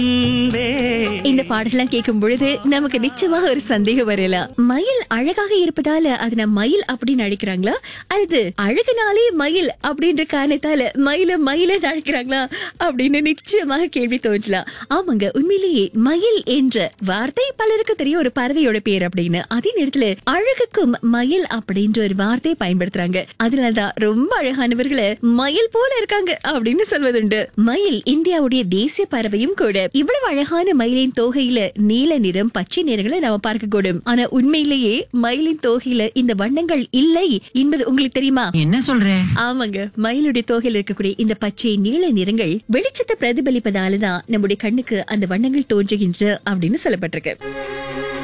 இந்த பாடலாம் கேட்கும் பொழுது நமக்கு நிச்சயமாக ஒரு சந்தேகம் வரலாம் மயில் அழகாக இருப்பதால அதன மயில் அப்படின்னு அழைக்கிறாங்களா அல்லது அழகுனாலே மயில் அப்படின்ற காரணத்தால மயில மயில அழைக்கிறாங்களா அப்படின்னு நிச்சயமாக கேள்வி தோன்றலாம் ஆமாங்க உண்மையிலேயே மயில் என்ற வார்த்தை பலருக்கு தெரியும் ஒரு பறவையோட பேர் அப்படின்னு அதே நேரத்துல அழகுக்கும் மயில் அப்படின்ற ஒரு வார்த்தையை பயன்படுத்துறாங்க அதனாலதான் ரொம்ப அழகானவர்களை மயில் போல இருக்காங்க அப்படின்னு சொல்வதுண்டு மயில் இந்தியாவுடைய தேசிய பறவையும் கூட இவ்வளவு அழகான மயிலின் தோகையில நீல நிறம் பச்சை நிறங்களை நாம பார்க்க கூடும் ஆனா உண்மையிலேயே மயிலின் தோகையில இந்த வண்ணங்கள் இல்லை என்பது உங்களுக்கு தெரியுமா என்ன சொல்ற ஆமாங்க மயிலுடைய தோகையில் இருக்கக்கூடிய இந்த பச்சை நீல நிறங்கள் வெளிச்சத்தை பிரதிபலிப்பதாலதான் நம்முடைய கண்ணுக்கு அந்த வண்ணங்கள் தோன்றுகின்ற அப்படின்னு சொல்லப்பட்டிருக்கு